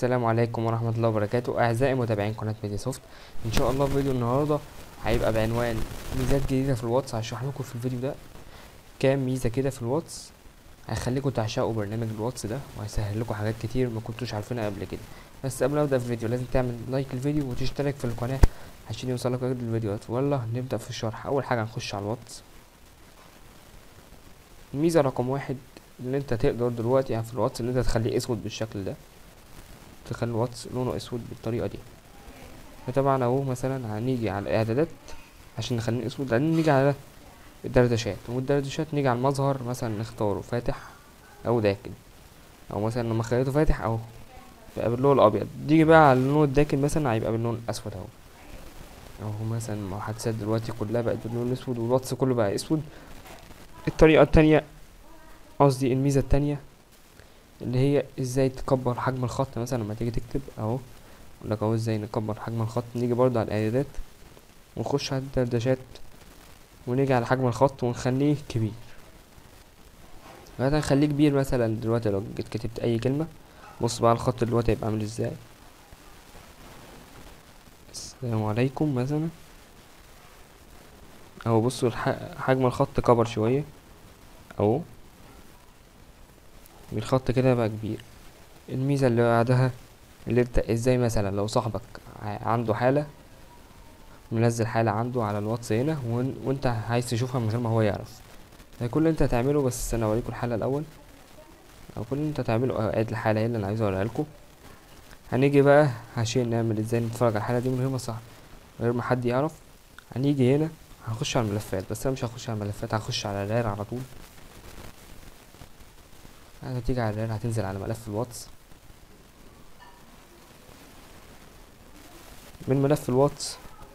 السلام عليكم ورحمة الله وبركاته أعزائي متابعين قناة ميديا سوفت إن شاء الله فيديو النهاردة هيبقى بعنوان ميزات جديدة في الواتس هشرح لكم في الفيديو ده كام ميزة كده في الواتس هيخليكم تعشقوا برنامج الواتس ده وهيسهل لكم حاجات كتير ما كنتوش عارفينها قبل كده بس قبل ما ابدا في الفيديو لازم تعمل لايك الفيديو وتشترك في القناة عشان يوصلك جديد الفيديوهات ويلا نبدا في الشرح اول حاجة هنخش على الواتس الميزة رقم واحد اللي انت تقدر دلوقتي يعني في الواتس ان انت تخليه اسود بالشكل ده تخلي الواتس لونه اسود بالطريقه دي فطبعا اهو مثلا هنيجي على الاعدادات عشان نخليه اسود بعدين نيجي على الدردشات والدردشات نيجي على المظهر مثلا نختاره فاتح او داكن او مثلا لما خليته فاتح اهو بقى باللون الابيض نيجي بقى على اللون الداكن مثلا هيبقى باللون الاسود اهو اهو مثلا المحادثات دلوقتي كلها بقت باللون الاسود والواتس كله بقى اسود الطريقه التانية قصدي الميزه التانية اللي هي ازاي تكبر حجم الخط مثلا لما تيجي تكتب اهو لك اهو ازاي نكبر حجم الخط نيجي برضه على الاعدادات ونخش على الدردشات ونيجي على حجم الخط ونخليه كبير بعدين نخليه كبير مثلا دلوقتي لو جيت كتبت اي كلمة بص بقى الخط دلوقتي هيبقى عامل ازاي السلام عليكم مثلا اهو بصوا الح- حجم الخط كبر شوية اهو الخط كده بقى كبير الميزة اللي بعدها اللي انت ازاي مثلا لو صاحبك ع- عنده حالة منزل حالة عنده على الواتس هنا وان- وانت عايز تشوفها من غير ما هو يعرف ده كل اللي انت هتعمله بس انا اوريكم الحالة الاول او كل اللي انت هتعمله اه ادي الحالة هي اللي انا عايز اوريها لكم هنيجي بقى عشان نعمل ازاي نتفرج على الحالة دي من غير ما صاحب من غير ما حد يعرف هنيجي هنا هنخش على الملفات بس انا مش هخش على الملفات هخش على الرار على طول هتيجي على الرار هتنزل على ملف الواتس من ملف الواتس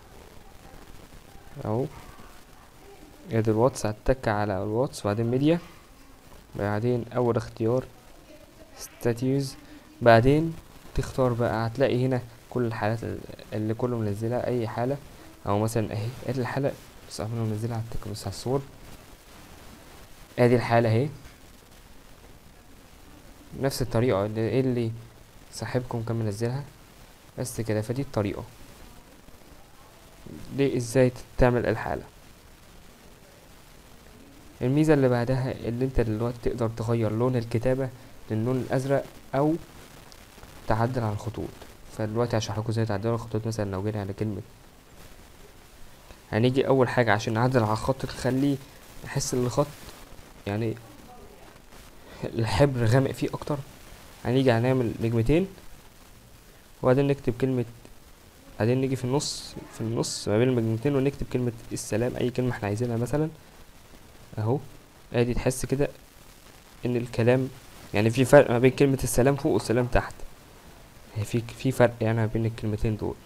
اهو ادي الواتس هتتك على الواتس وبعدين ميديا بعدين اول اختيار ستاتيوز بعدين تختار بقى هتلاقي هنا كل الحالات ال- اللي كله منزلها اي حالة او مثلا اهي ادي الحالة بس قبل ما منزلها هتك بس على الصور ادي الحالة اهي نفس الطريقة اللي ايه اللي صاحبكم كان منزلها بس كده فدي الطريقة دي ازاي تعمل الحالة الميزة اللي بعدها اللي انت دلوقتي تقدر تغير لون الكتابة للون الازرق او تعدل على الخطوط فدلوقتي هشرح لكم ازاي تعدلوا الخطوط مثلا لو جينا على كلمة هنيجي اول حاجة عشان نعدل على الخط نخليه نحس ان الخط يعني الحبر غامق فيه اكتر هنيجي هنعمل نجمتين وبعدين نكتب كلمة بعدين نيجي في النص في النص ما بين النجمتين ونكتب كلمة السلام أي كلمة احنا عايزينها مثلا أهو ادي تحس كده إن الكلام يعني في فرق ما بين كلمة السلام فوق والسلام تحت هي في في فرق يعني ما بين الكلمتين دول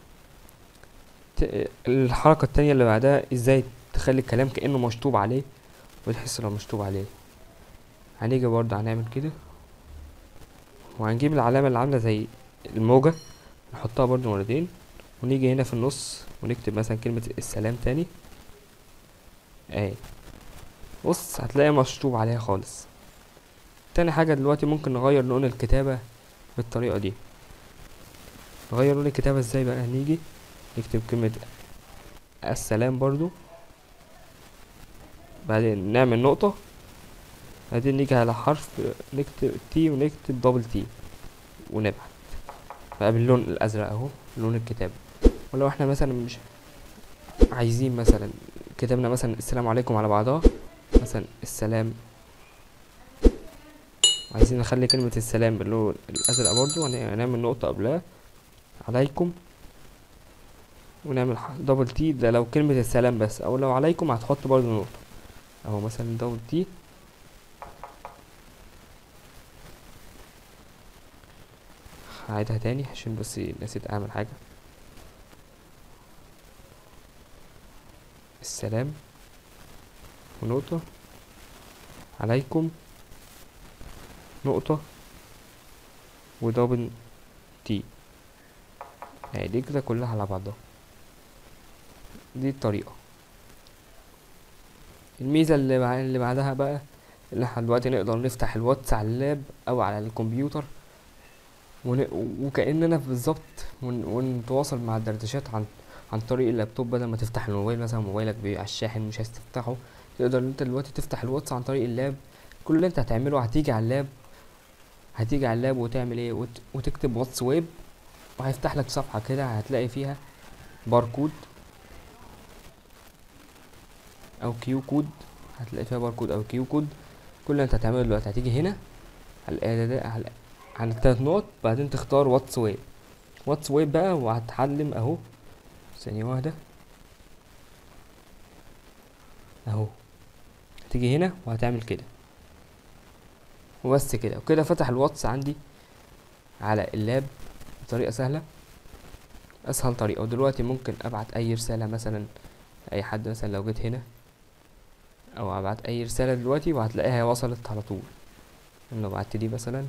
ت- الحركة التانية اللي بعدها ازاي تخلي الكلام كأنه مشطوب عليه وتحس لو مشطوب عليه هنيجي برضه هنعمل كده وهنجيب العلامة اللي عاملة زي الموجة نحطها برضه مرتين ونيجي هنا في النص ونكتب مثلا كلمة السلام تاني اهي بص هتلاقي مشطوب عليها خالص تاني حاجة دلوقتي ممكن نغير لون الكتابة بالطريقة دي نغير لون الكتابة ازاي بقى هنيجي نكتب كلمة السلام برضو بعدين نعمل نقطة بعدين نيجي على حرف نكتب تي ونكتب دبل تي ونبعت بقى باللون الازرق اهو لون الكتاب ولو احنا مثلا مش عايزين مثلا كتبنا مثلا السلام عليكم على بعضها مثلا السلام عايزين نخلي كلمة السلام باللون الأزرق برضو هن- هنعمل نقطة قبلها عليكم ونعمل دبل تي ده لو كلمة السلام بس أو لو عليكم هتحط برضو نقطة أهو مثلا دبل تي هعيدها تاني عشان بس نسيت أعمل حاجة السلام ونقطة عليكم نقطة ودبل تي يعني دي كده كلها على بعضها دي الطريقة الميزة اللي, بع... اللي بعدها بقى اللي احنا دلوقتي نقدر نفتح الواتس على اللاب او على الكمبيوتر ون... وكأننا بالظبط ون... ونتواصل مع الدردشات عن عن طريق اللابتوب بدل ما تفتح الموبايل مثلا موبايلك بيبقى على الشاحن مش عايز تفتحه تقدر ان انت دلوقتي تفتح الواتس عن طريق اللاب كل اللي انت هتعمله هتيجي على اللاب هتيجي على اللاب وتعمل ايه وت... وتكتب واتس ويب وهيفتح لك صفحة كده هتلاقي فيها باركود او كيو كود هتلاقي فيها باركود او كيو كود كل اللي انت هتعمله دلوقتي هتيجي هنا على الاعدادات على على التلات نقط بعدين تختار واتس ويب واتس ويب بقى وهتعلم اهو ثانية واحدة اهو هتيجي هنا وهتعمل كده وبس كده وكده فتح الواتس عندي على اللاب بطريقة سهلة اسهل طريقة ودلوقتي ممكن ابعت اي رسالة مثلا اي حد مثلا لو جيت هنا او ابعت اي رسالة دلوقتي وهتلاقيها وصلت على طول لو بعت دي مثلا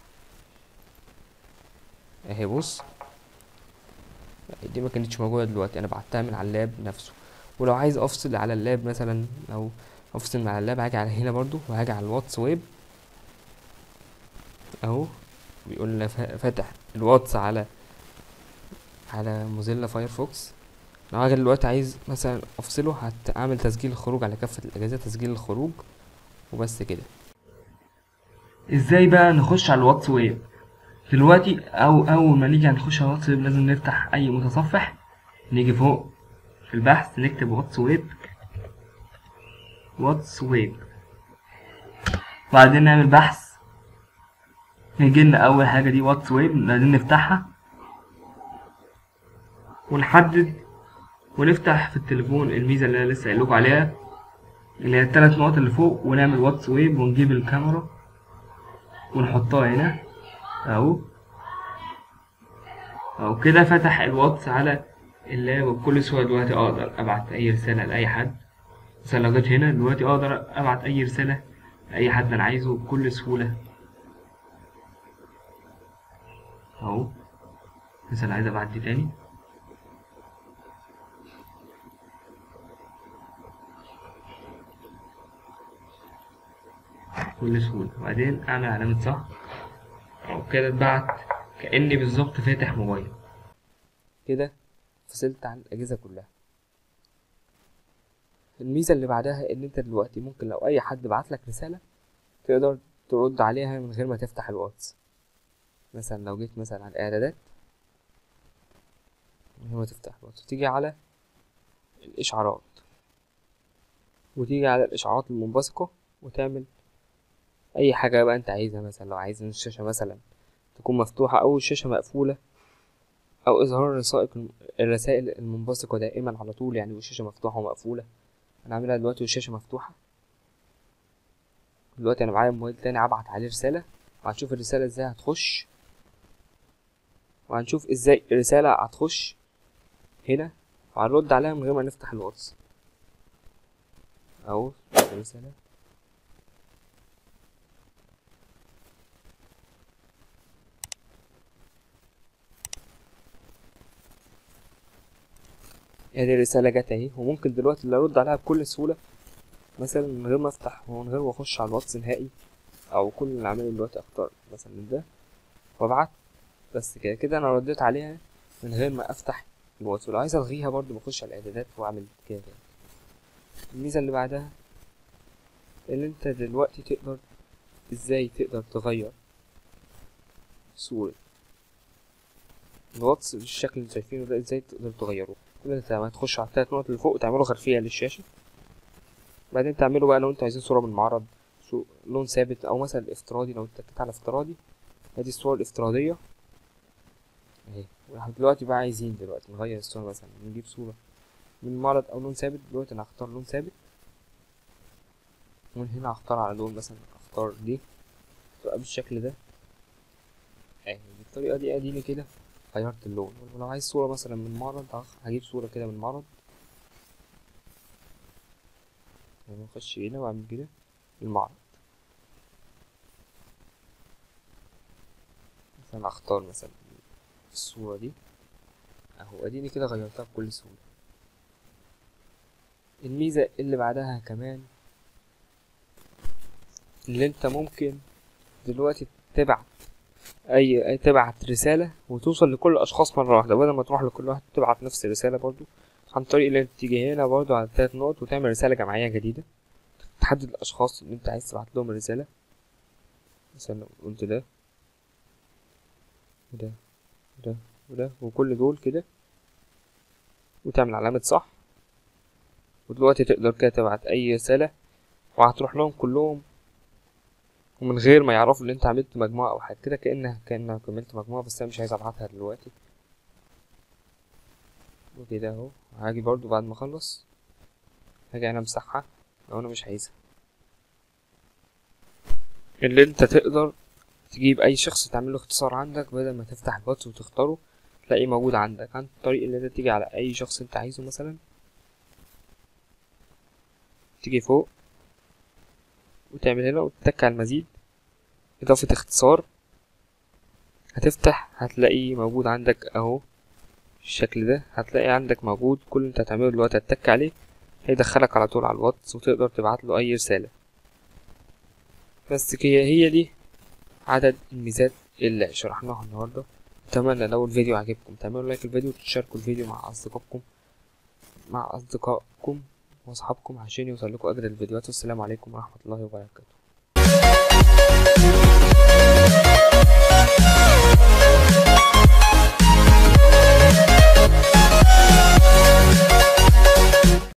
اهي بص دي ما كانتش موجودة دلوقتي انا بعتها من على اللاب نفسه ولو عايز افصل على اللاب مثلا او افصل من على اللاب هاجي على هنا برضو وهاجي على الواتس ويب اهو بيقول لنا فاتح الواتس على على موزيلا فايرفوكس لو هاجي دلوقتي عايز مثلا افصله هعمل تسجيل الخروج على كافة الاجهزة تسجيل الخروج وبس كده ازاي بقى نخش على الواتس ويب دلوقتي او اول ما نيجي هنخش على الواتس ويب لازم نفتح اي متصفح نيجي فوق في البحث نكتب واتس ويب واتس ويب بعدين نعمل بحث يجي لنا اول حاجه دي واتس ويب بعدين نفتحها ونحدد ونفتح في التليفون الميزه اللي انا لسه قايل لكم عليها اللي هي الثلاث نقط اللي فوق ونعمل واتس ويب ونجيب الكاميرا ونحطها هنا اهو اهو كده فتح الواتس على اللاب وبكل سهولة دلوقتي اقدر ابعت اي رسالة لاي حد مثلا لو جيت هنا دلوقتي اقدر ابعت اي رسالة لاي حد انا عايزه بكل سهولة اهو مثلا عايز ابعت دي تاني بكل سهولة وبعدين اعمل علامة صح او كده اتبعت كأني بالظبط فاتح موبايل كده فصلت عن الاجهزة كلها الميزة اللي بعدها ان انت دلوقتي ممكن لو اي حد بعت لك رسالة تقدر ترد عليها من غير ما تفتح الواتس مثلا لو جيت مثلا على الاعدادات من غير ما تفتح الواتس تيجي على الاشعارات وتيجي على الاشعارات المنبثقة وتعمل اي حاجة بقى انت عايزها مثلا لو عايز الشاشة مثلا تكون مفتوحة او الشاشة مقفولة او اظهار الرسائل الرسائل المنبثقة دائما على طول يعني والشاشة مفتوحة ومقفولة انا عاملها دلوقتي والشاشة مفتوحة دلوقتي انا معايا موبايل تاني ابعت عليه رسالة وهنشوف الرسالة ازاي هتخش وهنشوف ازاي الرسالة هتخش هنا وهنرد عليها من غير ما نفتح الواتس اهو الرسالة ادي الرسالة جت اهي وممكن دلوقتي اللي ارد عليها بكل سهولة مثلا من غير ما افتح ومن غير ما اخش على الواتس نهائي او كل اللي عامله دلوقتي اختار مثلا ده وابعت بس كده كده انا رديت عليها من غير ما افتح الواتس ولو عايز الغيها برضو بخش على الاعدادات واعمل كده كده الميزة اللي بعدها ان انت دلوقتي تقدر ازاي تقدر تغير صورة الواتس بالشكل اللي شايفينه ده ازاي تقدر تغيره كل انت هتخش على التلات نقط اللي فوق تعملوا خلفية للشاشة بعدين تعملوا بقى لو انتوا عايزين صورة من المعرض لون ثابت او مثلا افتراضي لو اتكيت على افتراضي ادي الصور الافتراضية اهي دلوقتي بقى عايزين دلوقتي نغير الصورة مثلا نجيب صورة من المعرض او لون ثابت دلوقتي انا هختار لون ثابت ومن هنا هختار على لون مثلا اختار دي تبقى بالشكل ده اهي بالطريقة دي اديني كده غيرت اللون ولو عايز صورة مثلا من معرض هجيب صورة كده من معرض يعني اخش هنا واعمل كده المعرض مثلا اختار مثلا الصورة دي اهو اديني كده غيرتها بكل سهولة الميزة اللي بعدها كمان اللي انت ممكن دلوقتي تبعت اي أي تبعت رسالة وتوصل لكل الاشخاص مرة واحدة بدل ما تروح لكل واحد تبعت نفس الرسالة برضو عن طريق اللي انت تيجي هنا برضو على التلات نقط وتعمل رسالة جماعية جديدة تحدد الاشخاص اللي انت عايز تبعت لهم الرسالة مثلا لو قلت ده وده وده وده وكل دول كده وتعمل علامة صح ودلوقتي تقدر كده تبعت أي رسالة وهتروح لهم كلهم ومن غير ما يعرفوا ان انت عملت مجموعة او حاجة كده كأنها كأنها كملت مجموعة بس انا مش عايز ابعتها دلوقتي وكده اهو هاجي برضو بعد ما اخلص هاجي انا امسحها لو انا مش عايزها اللي انت تقدر تجيب اي شخص تعمل له اختصار عندك بدل ما تفتح الواتس وتختاره تلاقيه موجود عندك عن طريق اللي انت تيجي على اي شخص انت عايزه مثلا تيجي فوق وتعمل هنا وتتك على المزيد إضافة اختصار هتفتح هتلاقيه موجود عندك أهو بالشكل ده هتلاقي عندك موجود كل اللي انت هتعمله دلوقتي هتتك عليه هيدخلك على طول على الواتس وتقدر تبعت له أي رسالة بس كده هي دي عدد الميزات اللي شرحناها النهاردة أتمنى لو الفيديو عجبكم تعملوا لايك الفيديو وتشاركوا الفيديو مع أصدقائكم مع أصدقائكم وأصحابكم عشان يوصل لكم أجدد الفيديوهات والسلام عليكم ورحمة الله وبركاته Thank you.